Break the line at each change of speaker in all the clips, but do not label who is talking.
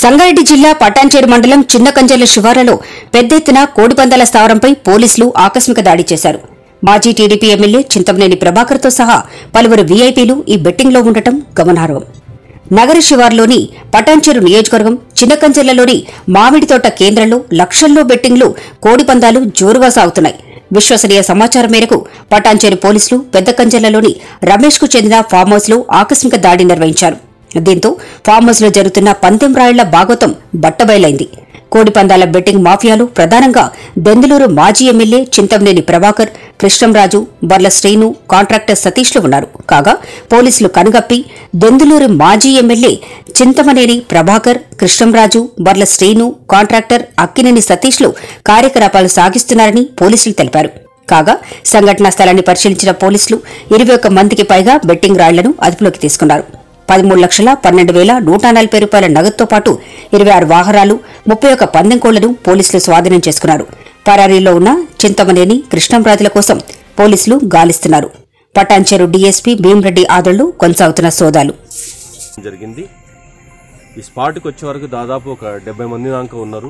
సంగారెడ్డి జిల్లా పటాన్చేరు మండలం చిన్నకంజర్ల శివారులో పెద్ద ఎత్తున కోడిపందాల స్థావరంపై పోలీసులు ఆకస్మిక దాడి చేశారు మాజీ టీడీపీ ఎమ్మెల్యే చింతమనేని ప్రభాకర్తో సహా పలువురు వీఐపీలు ఈ బెట్టింగ్లో ఉండటం గమనార్హం నగర శివార్లోని పటాన్చేరు నియోజకవర్గం చిన్నకంచెర్లలోని మామిడి తోట కేంద్రంలో లక్షల్లో బెట్టింగ్లు కోడిపందాలు జోరుగా సాగుతున్నాయి విశ్వసనీయ సమాచారం మేరకు పటాన్చేరు పోలీసులు పెద్ద కంచెర్లలోని రమేష్ కు చెందిన ఫామ్ హౌస్ లో ఆకస్మిక దాడి నిర్వహించారు దీంతో ఫామ్ హౌస్ లో జరుగుతున్న పందెం రాయుళ్ల భాగోతం బట్టబయలైంది కోడిపందాల బెట్టింగ్ మాఫియాలు ప్రధానంగా దెందులూరు మాజీ ఎమ్మెల్యే చింతంనేని ప్రభాకర్ కృష్ణంరాజు బర్ల శ్రీను కాంట్రాక్టర్ సతీష్లు ఉన్నారు కాగా పోలీసులు కనుగప్పి దెందులూరు మాజీ ఎమ్మెల్యే చింతమనేని ప్రభాకర్ కృష్ణంరాజు బర్ల శ్రీను కాంట్రాక్టర్ అక్కినేని సతీష్లు కార్యకలాపాలు సాగిస్తున్నారని పోలీసులు తెలిపారు కాగా సంఘటనా స్థలాన్ని పరిశీలించిన పోలీసులు ఇరవై ఒక్క మందికి పైగా బెట్టింగ్ రాళ్లను అదుపులోకి తీసుకున్నారు పదమూడు లక్షల పన్నెండు వేల నూట నలభై రూపాయల నగదుతో పాటు ఇరవై ఆరు వాహనాలు ముప్పై ఒక్క పందెం కోళ్లను పోలీసులు స్వాధీనం చేసుకున్నారు పరారీలో ఉన్న చింతమనేని కృష్ణంరాజుల కోసం పోలీసులు గాలిస్తున్నారు పటాన్చెరు డీఎస్పీ భీమరెడ్డి ఆదళ్లు కొనసాగుతున్న సోదాలు
జరిగింది ఈ స్పాట్కి వచ్చే వరకు దాదాపు ఒక డెబ్బై మంది దాకా ఉన్నారు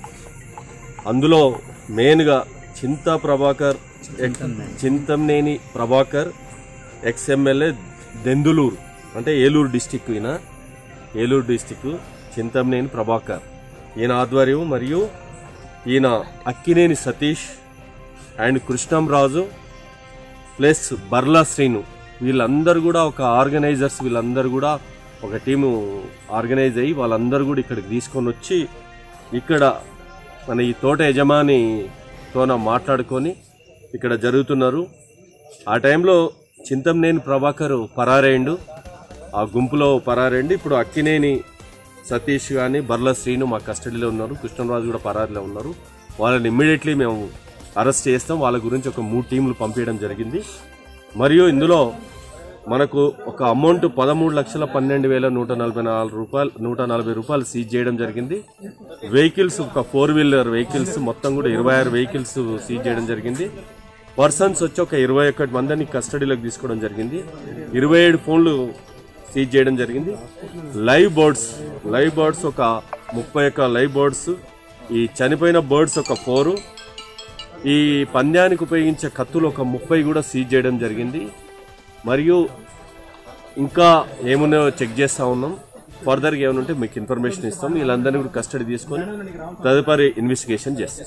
అందులో మెయిన్గా Chinta Prabhakar ex- Chintamaneni Prabhakar ex MLA Denduluru అంటే ఏలూరు డిస్టిక్ ఈయన ఏలూరు డిస్టిక్ చింతంనేని ప్రభాకర్ ఈయన ఆధ్వర్యం మరియు ఈయన అక్కినేని సతీష్ అండ్ కృష్ణంరాజు ప్లస్ బర్లా శ్రీను వీళ్ళందరూ కూడా ఒక ఆర్గనైజర్స్ వీళ్ళందరూ కూడా ఒక టీము ఆర్గనైజ్ అయ్యి వాళ్ళందరూ కూడా ఇక్కడికి తీసుకొని వచ్చి ఇక్కడ మన ఈ తోట యజమానితోన మాట్లాడుకొని ఇక్కడ జరుగుతున్నారు ఆ టైంలో చింతంనేని ప్రభాకర్ పరారేండు ఆ గుంపులో పరారేండు ఇప్పుడు అక్కినేని సతీష్ కానీ బర్ల శ్రీను మా కస్టడీలో ఉన్నారు కృష్ణరాజు కూడా పరారీలో ఉన్నారు వాళ్ళని ఇమ్మీడియట్లీ మేము అరెస్ట్ చేస్తాం వాళ్ళ గురించి ఒక మూడు టీంలు పంపించడం జరిగింది మరియు ఇందులో మనకు ఒక అమౌంట్ పదమూడు లక్షల పన్నెండు వేల నూట నలభై నాలుగు రూపాయలు నూట నలభై రూపాయలు సీజ్ చేయడం జరిగింది వెహికల్స్ ఒక ఫోర్ వీలర్ వెహికల్స్ మొత్తం కూడా ఇరవై ఆరు వెహికల్స్ సీజ్ చేయడం జరిగింది పర్సన్స్ వచ్చి ఒక ఇరవై ఒకటి మందిని కస్టడీలోకి తీసుకోవడం జరిగింది ఇరవై ఏడు ఫోన్లు సీజ్ చేయడం జరిగింది లైవ్ బర్డ్స్ లైవ్ బర్డ్స్ ఒక ముప్పై ఒక్క లైవ్ బర్డ్స్ ఈ చనిపోయిన బర్డ్స్ ఒక ఫోరు ఈ పంద్యానికి ఉపయోగించే కత్తులు ఒక ముప్పై కూడా సీజ్ చేయడం జరిగింది మరియు ఇంకా ఏమున్నాయో చెక్ చేస్తా ఉన్నాం ఫర్దర్గా ఏమైనా ఉంటే మీకు ఇన్ఫర్మేషన్ ఇస్తాం వీళ్ళందరినీ కూడా కస్టడీ తీసుకొని తదుపరి ఇన్వెస్టిగేషన్ చేస్తాం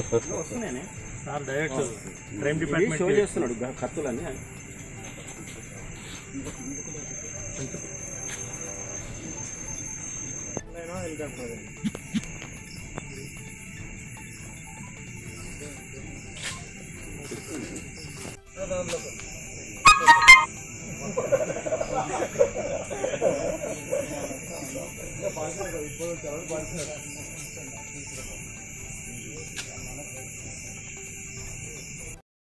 షో చేస్తున్నాడు గా- కత్తులని